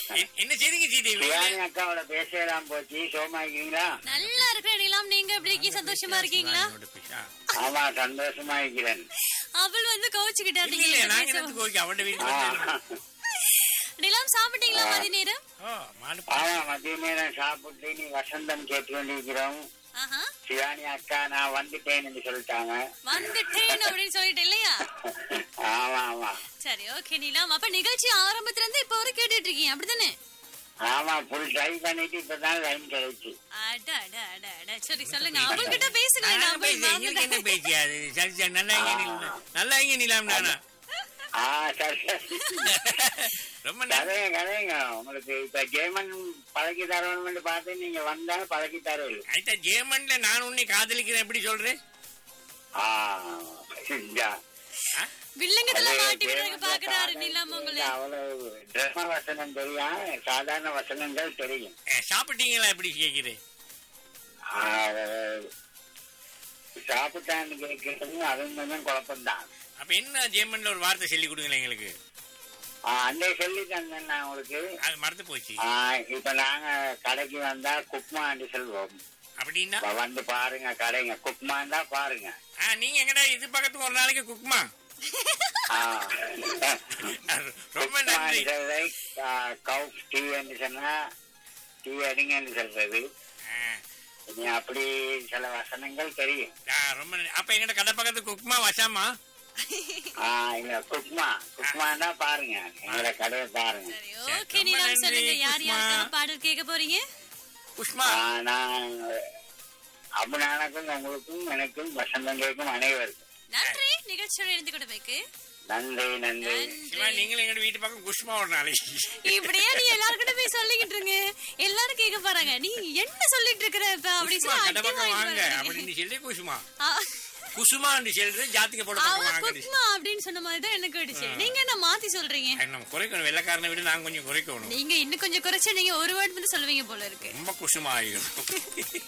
எ- என்ன செய்றீங்க சீதேவி சிவானி அக்காவோட பேசலாம் போச்சு சோமா இருக்கிறீங்களா நல்லா இருக்கிற நிலாம் நீங்க எப்படி இருக்கீங்க சந்தோஷமா இருக்கீங்களா என்னோட பேச- ஆ. ஆமா சந்தோஷமா இருக்கிறேன் அவள் வந்து கோச்சுக்கிட்டா இல்ல இல்ல நாங்க என்னத்துக்கு ஓகே அவட ஆ, வீட்டுக்கு நிலாம் சாப்பிட்டீங்களா மதிய நேரம் ஓ மாடு ஆமா மதிய நேரம் சாப்பிட்டு நீ வசந்தம் கேட்டு கொண்டிருக்கிறோம் ஆஹா சிவானி அக்கா நான் வந்துட்டேன்னு சொல்லிட்டாங்க வந்துட்டேன் அப்படின்னு சொல்லிட்டு இல்லையா ஆமா ஆமா சரி ஓகே நீலாம் அப்ப நிகழ்ச்சி ஆரம்பத்துல இருந்து இப்ப வரை கேட்டுட்டு இருக்கீங்க அப்படித்தானே ஆமா ஃபுல் ட்ரை பண்ணிட்டு இப்பதான் லைன் கிடைச்சு அட அட அட அட சரி சொல்லுங்க அவள்கிட்ட பேசுங்க நாங்க நான் போய் பேச எங்களுக்கு என்ன பேசியாது சரி சரி நல்லா இங்க நில்- நல்லா இங்க நிலாம் நானா ஆ சரி சரி ரொம்ப நன்றி கதைங்க கதைங்க உங்களுக்கு இப்ப கேமன் பழக்கி தரணும்னு பார்த்து நீங்க வந்தா பழக்கி தருவீங்க ஐட்டா ஜேமன்ல நான் உன்னை காதலிக்கிறேன் எப்படி சொல்றேன் ஆ இந்தா. வில்லங்கத்துல அது மாட்டி விடுறதுக்கு கேமன்ல பாக்குறாரு காதல் நிலாம் உங்களை அவ்வளவு தர்ம வசனம் தெரியும் சாதாரண வசனங்கள் தெரியும் ஏ, சாப்பிட்டீங்களா எப்படி கேக்குறேன் ஆ, சாப்பிட்டான்னு கேட்கறது அதுவும் கொஞ்சம் குழப்பம்தான் அப்ப என்ன ஜேமன்ல ஒரு வார்த்தை சொல்லி கொடுங்களேன் எங்களுக்கு ஆ, அன்றைய சொல்லி தந்தேன் நான் உங்களுக்கு அது மறந்து போச்சு ஆ, இப்ப நாங்க கடைக்கு வந்தா குப்மாண்டி சொல்வோம் அப்படின்னா இப்ப வந்து பாருங்க கடைங்க குப்மாண்டா பாருங்க ஆ, நீங்க எங்கடா இது பக்கத்துக்கு ஒரு நாளைக்கு குக்குமா ஆ. ரொம்ப நன்றி குப்மான்றதை, ஆ, கவுப் டீ என்று சொன்னா டீ அடிங்கன்னு சொல்றது ஆ, இனி அப்படி சில வசனங்கள் தெரியும் ஆ, ரொம்ப நன்றி அப்ப எங்கட கடை பக்கத்து குக்குமா வசாமா ஆ, இங்க குப்மா குப்மாண்டா பாருங்க எங்களோட கடையை பாருங்க சரி சரி, ஓகே ரொம்ப நிலாம் நன்றி, சொல்லுங்க யார் குஷ்மா. யாருக்காக பாடல் கேட்க போறீங்க குஷ்மா ஆ, நான் அபுநானுக்கும் உங்களுக்கும் எனக்கும் வசந்தங்களுக்கும் அனைவருக்கும் நன்றி நிகழ்ச்சியோட இணைந்து கூட வைக்கு நன்றி நன்றி சிவா நீங்களும் எங்க வீட்டு பக்கம் குஷ்மா ஒரு நாளைக்கு இப்படியே நீ எல்லாருக்கிட்ட போய் சொல்லிக்கிட்டு இருங்க எல்லாரும் கேட்க போறாங்க நீ என்ன சொல்லிட்டு இருக்கிற இப்ப அப்படி குஷ்மா சொல்லி கடை அடி பக்கம் வாங்க வாங்கிட்டு அப்படின்னு சொல்லி குஷ்மா வராங்க. குசுமான்னு சொல்றது ஜாத்திக போட அவ பக்கம் வாங்க குக்மா அப்படின்னு சொன்ன மாதிரி தான் எனக்கு அடிச்சு நீங்க என்ன மாத்தி சொல்றீங்க நம்ம குறைக்கணும் வெள்ளக்காரனை விட நாங்க கொஞ்சம் குறைக்கணும் நீங்க இன்னும் கொஞ்சம் குறைச்சா நீங்க ஒரு வேர்ட் வந்து சொல்லுவீங்க போல இருக்கு ரொம்ப குசுமா ஆகிடும்